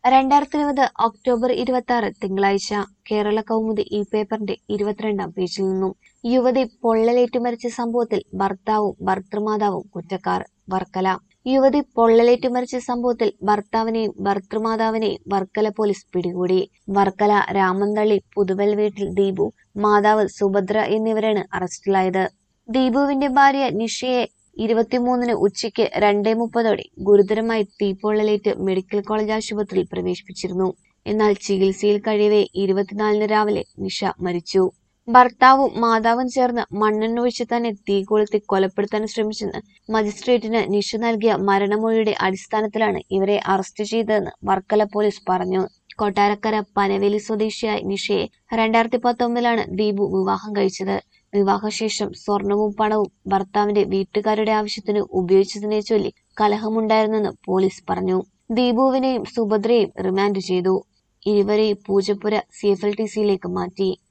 രണ്ടായിരത്തി ഇരുപത് ഒക്ടോബർ ഇരുപത്തി ആറ് തിങ്കളാഴ്ച കേരള കൗമുദി ഈ പേപ്പറിന്റെ ഇരുപത്തിരണ്ടാം പേജിൽ നിന്നും യുവതി പൊള്ളലേറ്റു മരിച്ച സംഭവത്തിൽ ഭർത്താവും ഭർത്തൃമാതാവും കുറ്റക്കാർ വർക്കല യുവതി പൊള്ളലേറ്റു മരിച്ച സംഭവത്തിൽ ഭർത്താവിനെയും ഭർത്തൃമാതാവിനെയും വർക്കല പോലീസ് പിടികൂടി വർക്കല രാമന്തള്ളി പുതുവൽ വീട്ടിൽ ദീപു മാതാവ് സുഭദ്ര എന്നിവരാണ് അറസ്റ്റിലായത് ദീപുവിന്റെ ഭാര്യ നിഷയെ ഇരുപത്തിമൂന്നിന് ഉച്ചയ്ക്ക് രണ്ടേ മുപ്പതോടെ ഗുരുതരമായി തീപ്പൊള്ളലേറ്റ് മെഡിക്കൽ കോളേജ് ആശുപത്രിയിൽ പ്രവേശിപ്പിച്ചിരുന്നു എന്നാൽ ചികിത്സയിൽ കഴിയവേ ഇരുപത്തിനാലിന് രാവിലെ നിഷ മരിച്ചു ഭർത്താവും മാതാവും ചേർന്ന് മണ്ണെണ്ണ ഒഴിച്ച് തന്നെ തീ കൊളുത്തി കൊലപ്പെടുത്താൻ ശ്രമിച്ചെന്ന് മജിസ്ട്രേറ്റിന് നിഷ നൽകിയ മരണമൊഴിയുടെ അടിസ്ഥാനത്തിലാണ് ഇവരെ അറസ്റ്റ് ചെയ്തതെന്ന് വർക്കല പോലീസ് പറഞ്ഞു കൊട്ടാരക്കര പനവേലി സ്വദേശിയായ നിഷയെ രണ്ടായിരത്തി പത്തൊമ്പതിലാണ് ദീപു വിവാഹം കഴിച്ചത് വിവാഹശേഷം സ്വർണവും പണവും ഭർത്താവിന്റെ വീട്ടുകാരുടെ ആവശ്യത്തിന് ഉപയോഗിച്ചതിനെ ചൊല്ലി കലഹമുണ്ടായിരുന്നെന്ന് പോലീസ് പറഞ്ഞു ദീപുവിനെയും സുഭദ്രയെയും റിമാൻഡ് ചെയ്തു ഇരുവരെയും Poojappura C F L T സിയിലേക്ക് മാറ്റി